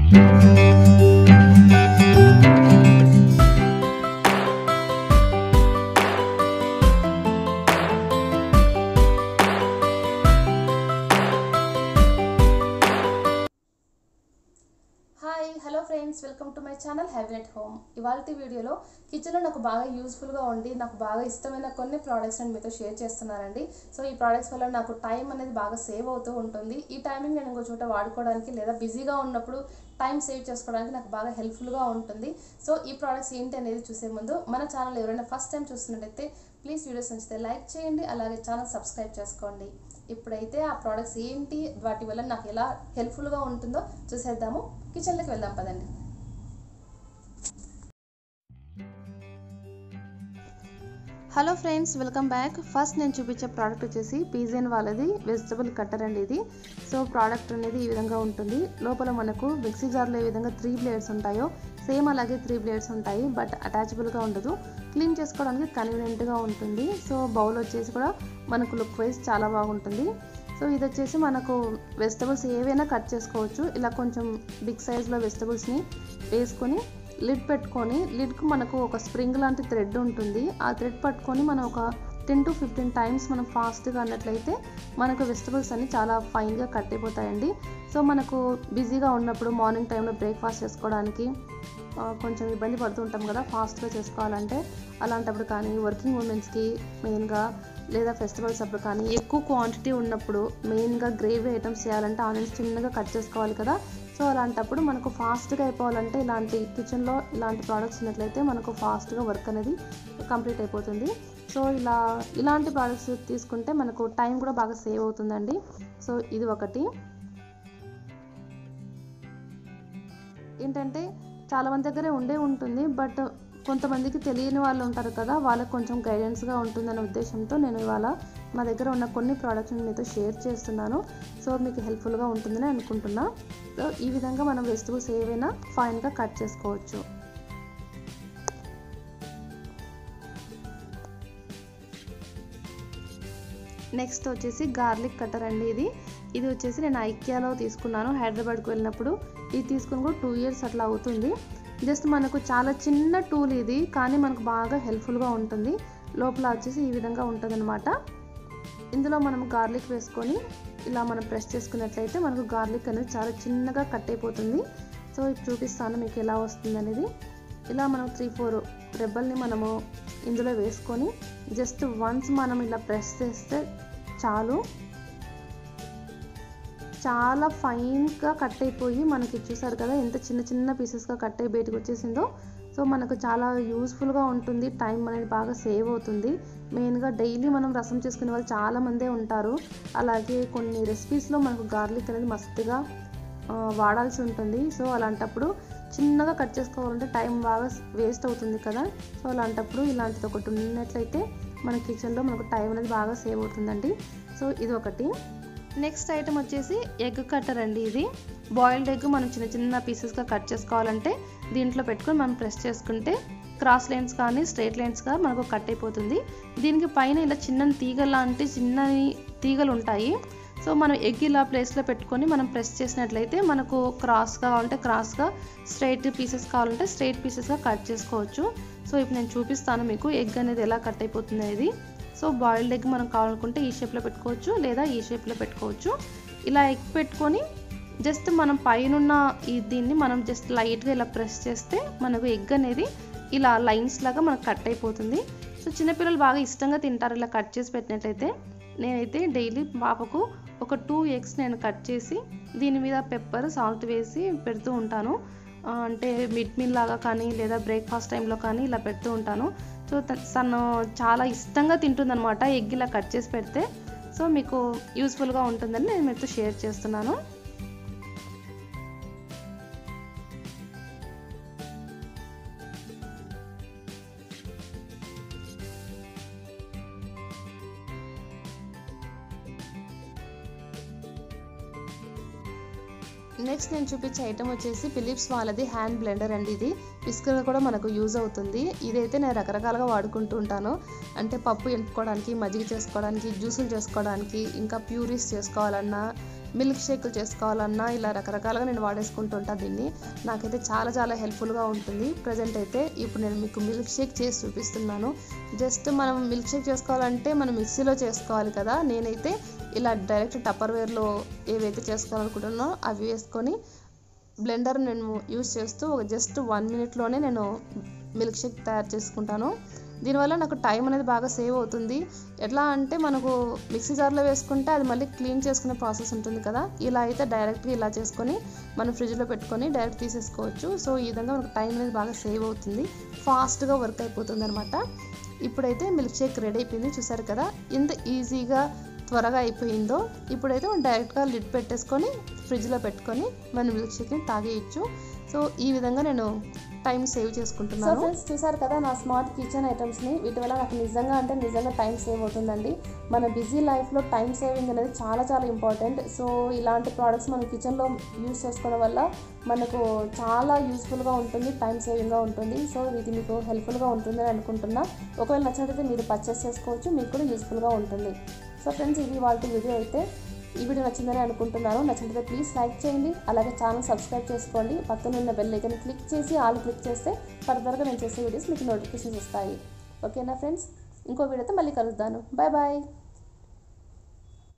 hi hello friends welcome to my channel have at home ఇవాళ వీడియోలో కిచెన్లో నాకు బాగా యూస్ఫుల్గా ఉండి నాకు బాగా ఇష్టమైన కొన్ని ప్రోడక్ట్స్ నేను మీతో షేర్ చేస్తున్నానండి సో ఈ ప్రోడక్ట్స్ వల్ల నాకు టైం అనేది బాగా సేవ్ అవుతూ ఉంటుంది ఈ టైమింగ్ నేను ఇంకో చోట వాడుకోవడానికి లేదా బిజీగా ఉన్నప్పుడు టైం సేవ్ చేసుకోవడానికి నాకు బాగా హెల్ప్ఫుల్గా ఉంటుంది సో ఈ ప్రోడక్ట్స్ ఏంటి అనేది చూసే ముందు మన ఛానల్ ఎవరైనా ఫస్ట్ టైం చూస్తున్నట్టయితే ప్లీజ్ వీడియోస్ నచ్చితే లైక్ చేయండి అలాగే ఛానల్ సబ్స్క్రైబ్ చేసుకోండి ఇప్పుడైతే ఆ ప్రోడక్ట్స్ ఏంటి వాటి వల్ల నాకు ఎలా హెల్ప్ఫుల్గా ఉంటుందో చూసేద్దాము కిచెన్లోకి వెళ్దాం పదండి hello friends welcome back first నేను చూపించే ప్రోడక్ట్ వచ్చేసి పీజన్ వాళ్ళది వెజిటబుల్ కట్టర్ అండి ఇది సో ప్రోడక్ట్ అనేది ఈ విధంగా ఉంటుంది లోపల మనకు మిక్సీ జార్లో ఏ విధంగా త్రీ బ్లేడ్స్ ఉంటాయో సేమ్ అలాగే త్రీ బ్లేడ్స్ ఉంటాయి బట్ అటాచబుల్గా ఉండదు క్లీన్ చేసుకోవడానికి కన్వీనియంట్గా ఉంటుంది సో బౌల్ వచ్చేసి కూడా మనకు లుక్ వైజ్ చాలా బాగుంటుంది సో ఇది వచ్చేసి మనకు వెజిటబుల్స్ ఏవైనా కట్ చేసుకోవచ్చు ఇలా కొంచెం బిగ్ సైజ్లో వెజిటబుల్స్ని వేసుకొని లిడ్ పెట్టుకొని లిడ్కు మనకు ఒక స్ప్రింగ్ లాంటి థ్రెడ్ ఉంటుంది ఆ థ్రెడ్ పట్టుకొని మనం ఒక టెన్ టు ఫిఫ్టీన్ టైమ్స్ మనం ఫాస్ట్గా అన్నట్లయితే మనకు వెజిటబుల్స్ అన్ని చాలా ఫైన్గా కట్ అయిపోతాయండి సో మనకు బిజీగా ఉన్నప్పుడు మార్నింగ్ టైంలో బ్రేక్ఫాస్ట్ చేసుకోవడానికి కొంచెం ఇబ్బంది పడుతూ ఉంటాం కదా ఫాస్ట్గా చేసుకోవాలంటే అలాంటప్పుడు కానీ వర్కింగ్ ఉమెన్స్కి మెయిన్గా లేదా ఫెస్టివల్స్ అప్పుడు కానీ ఎక్కువ క్వాంటిటీ ఉన్నప్పుడు మెయిన్గా గ్రేవీ ఐటమ్స్ చేయాలంటే ఆనియన్స్ చిన్నగా కట్ చేసుకోవాలి కదా సో అలాంటప్పుడు మనకు ఫాస్ట్గా అయిపోవాలంటే ఇలాంటి కిచెన్లో ఇలాంటి ప్రోడక్ట్స్ ఉన్నట్లయితే మనకు ఫాస్ట్గా వర్క్ అనేది కంప్లీట్ అయిపోతుంది సో ఇలా ఇలాంటి ప్రోడక్ట్స్ తీసుకుంటే మనకు టైం కూడా బాగా సేవ్ అవుతుందండి సో ఇది ఒకటి ఏంటంటే చాలా మంది దగ్గరే ఉండే ఉంటుంది బట్ కొంతమందికి తెలియని వాళ్ళు ఉంటారు కదా వాళ్ళకి కొంచెం గైడెన్స్గా ఉంటుందనే ఉద్దేశంతో నేను ఇవాళ మా దగ్గర ఉన్న కొన్ని ప్రోడక్ట్స్ని మీతో షేర్ చేస్తున్నాను సో మీకు హెల్ప్ఫుల్గా ఉంటుందని అనుకుంటున్నా సో ఈ విధంగా మనం వెజిటబుల్స్ ఏవైనా ఫైన్గా కట్ చేసుకోవచ్చు నెక్స్ట్ వచ్చేసి గార్లిక్ కట్టర్ అండి ఇది ఇది వచ్చేసి నేను ఐక్యాలో తీసుకున్నాను హైదరాబాద్కి వెళ్ళినప్పుడు ఇది తీసుకుని కూడా టూ ఇయర్స్ అట్లా అవుతుంది జస్ట్ మనకు చాలా చిన్న టూల్ ఇది కానీ మనకు బాగా హెల్ప్ఫుల్గా ఉంటుంది లోపల వచ్చేసి ఈ విధంగా ఉంటుంది ఇందులో మనం గార్లిక్ వేసుకొని ఇలా మనం ప్రెస్ చేసుకున్నట్లయితే మనకు గార్లిక్ అనేది చాలా చిన్నగా కట్ అయిపోతుంది సో ఇది చూపిస్తాను మీకు ఎలా వస్తుంది అనేది ఇలా మనం త్రీ ఫోర్ రెబ్బల్ని మనము ఇందులో వేసుకొని జస్ట్ వన్స్ మనం ఇలా ప్రెస్ చేస్తే చాలు చాలా ఫైన్గా కట్ అయిపోయి మనకి చూసారు కదా ఎంత చిన్న చిన్న పీసెస్గా కట్ అయి బయటకు వచ్చేసిందో సో మనకు చాలా యూస్ఫుల్గా ఉంటుంది టైం అనేది బాగా సేవ్ అవుతుంది మెయిన్గా డైలీ మనం రసం చేసుకునే వాళ్ళు చాలామందే ఉంటారు అలాగే కొన్ని రెసిపీస్లో మనకు గార్లిక్ అనేది మస్తుగా వాడాల్సి ఉంటుంది సో అలాంటప్పుడు చిన్నగా కట్ చేసుకోవాలంటే టైం బాగా వేస్ట్ అవుతుంది కదా సో అలాంటప్పుడు ఇలాంటిది ఒకటి ఉన్నట్లయితే మన కిచెన్లో మనకు టైం అనేది బాగా సేవ్ అవుతుందండి సో ఇది ఒకటి నెక్స్ట్ ఐటమ్ వచ్చేసి ఎగ్ కట్టర్ అండి ఇది బాయిల్డ్ ఎగ్ మనం చిన్న చిన్న పీసెస్గా కట్ చేసుకోవాలంటే దీంట్లో పెట్టుకొని మనం ప్రెస్ చేసుకుంటే క్రాస్ లైన్స్ కానీ స్ట్రైట్ లైన్స్గా మనకు కట్ అయిపోతుంది దీనికి పైన ఇలా చిన్న తీగ లాంటి చిన్నవి తీగలు ఉంటాయి సో మనం ఎగ్ ఇలా ప్లేస్లో పెట్టుకొని మనం ప్రెస్ చేసినట్లయితే మనకు క్రాస్గా కావాలంటే క్రాస్గా స్ట్రైట్ పీసెస్ కావాలంటే స్ట్రైట్ పీసెస్గా కట్ చేసుకోవచ్చు సో ఇప్పుడు నేను చూపిస్తాను మీకు ఎగ్ అనేది ఎలా కట్ అయిపోతుంది అనేది సో బాయిల్డ్ ఎగ్ మనం కావాలనుకుంటే ఈ షేప్లో పెట్టుకోవచ్చు లేదా ఈ షేప్లో పెట్టుకోవచ్చు ఇలా ఎగ్ పెట్టుకొని జస్ట్ మనం పైన ఈ దీన్ని మనం జస్ట్ లైట్గా ఇలా ప్రెస్ చేస్తే మనకు ఎగ్ అనేది ఇలా లైన్స్ లాగా మనకు కట్ అయిపోతుంది సో చిన్నపిల్లలు బాగా ఇష్టంగా తింటారు ఇలా కట్ చేసి పెట్టినట్లయితే నేనైతే డైలీ పాపకు ఒక టూ ఎగ్స్ నేను కట్ చేసి దీని మీద పెప్పర్ సాల్ట్ వేసి పెడుతూ ఉంటాను అంటే మిడ్ మీల్ లాగా కానీ లేదా బ్రేక్ఫాస్ట్ టైంలో కానీ ఇలా పెడుతూ ఉంటాను సో తను చాలా ఇష్టంగా తింటుందనమాట ఎగ్ ఇలా కట్ చేసి పెడితే సో మీకు యూస్ఫుల్గా ఉంటుందని నేను మీతో షేర్ చేస్తున్నాను నెక్స్ట్ నేను చూపించే ఐటమ్ వచ్చేసి ఫిలిప్స్ వాళ్ళది హ్యాండ్ బ్లెండర్ అండి ఇది పిస్కర్ కూడా మనకు యూజ్ అవుతుంది ఇదైతే నేను రకరకాలుగా వాడుకుంటూ ఉంటాను అంటే పప్పు ఎంపుకోవడానికి మజ్జిగ చేసుకోవడానికి జ్యూసులు చేసుకోవడానికి ఇంకా ప్యూరీస్ చేసుకోవాలన్నా మిల్క్ షేక్లు చేసుకోవాలన్నా ఇలా రకరకాలుగా నేను వాడేసుకుంటుంటా దీన్ని నాకైతే చాలా చాలా హెల్ప్ఫుల్గా ఉంటుంది ప్రజెంట్ అయితే ఇప్పుడు నేను మీకు మిల్క్ షేక్ చేసి చూపిస్తున్నాను జస్ట్ మనం మిల్క్ షేక్ చేసుకోవాలంటే మనం మిక్సీలో చేసుకోవాలి కదా నేనైతే ఇలా డైరెక్ట్ టప్పర్ వేర్లో ఏవైతే చేసుకోవాలనుకుంటున్నానో అవి వేసుకొని బ్లెండర్ నేను యూస్ చేస్తూ ఒక జస్ట్ వన్ మినిట్లోనే నేను మిల్క్ షేక్ తయారు చేసుకుంటాను దీనివల్ల నాకు టైం అనేది బాగా సేవ్ అవుతుంది ఎట్లా అంటే మనకు మిక్సీ జార్లో వేసుకుంటే అది మళ్ళీ క్లీన్ చేసుకునే ప్రాసెస్ ఉంటుంది కదా ఇలా అయితే డైరెక్ట్గా ఇలా చేసుకొని మనం ఫ్రిడ్జ్లో పెట్టుకొని డైరెక్ట్ తీసేసుకోవచ్చు సో ఈ విధంగా మనకు టైం అనేది బాగా సేవ్ అవుతుంది ఫాస్ట్గా వర్క్ అయిపోతుంది అనమాట ఇప్పుడైతే మిల్క్ షేక్ రెడీ అయిపోయింది చూసారు కదా ఎంత ఈజీగా త్వరగా అయిపోయిందో ఇప్పుడైతే మనం డైరెక్ట్గా లిడ్ పెట్టేసుకొని ఫ్రిడ్జ్లో పెట్టుకొని మన మిల్క్ షేక్ని తాగేయచ్చు సో ఈ విధంగా నేను టైం సేవ్ చేసుకుంటున్నాను సో ఫ్రెండ్స్ చూసారు కదా నా స్మార్ట్ కిచెన్ ఐటమ్స్ని వీటి వల్ల నాకు నిజంగా అంటే నిజంగా టైం సేవ్ అవుతుందండి మన బిజీ లైఫ్లో టైం సేవింగ్ అనేది చాలా చాలా ఇంపార్టెంట్ సో ఇలాంటి ప్రోడక్ట్స్ మనం కిచెన్లో యూస్ చేసుకోవడం వల్ల మనకు చాలా యూస్ఫుల్గా ఉంటుంది టైం సేవింగ్గా ఉంటుంది సో ఇది మీకు హెల్ప్ఫుల్గా ఉంటుందని అనుకుంటున్నా ఒకవేళ నచ్చినట్లయితే మీరు పర్చేస్ చేసుకోవచ్చు మీకు కూడా యూస్ఫుల్గా ఉంటుంది సో ఫ్రెండ్స్ ఇది వాళ్ళ వీడియో అయితే ఈ వీడియో నచ్చిందని అనుకుంటున్నాను నచ్చినట్లయితే ప్లీజ్ లైక్ చేయండి అలాగే ఛానల్ సబ్స్క్రైబ్ చేసుకోండి పక్కన ఉన్న బెల్ ఐకన్ క్లిక్ చేసి ఆల్ క్లిక్ చేస్తే ఫర్దర్గా నేను చేసే వీడియోస్ మీకు నోటిఫికేషన్స్ వస్తాయి ఓకేనా ఫ్రెండ్స్ ఇంకో వీడియోతో మళ్ళీ కలుద్దాను బాయ్ బాయ్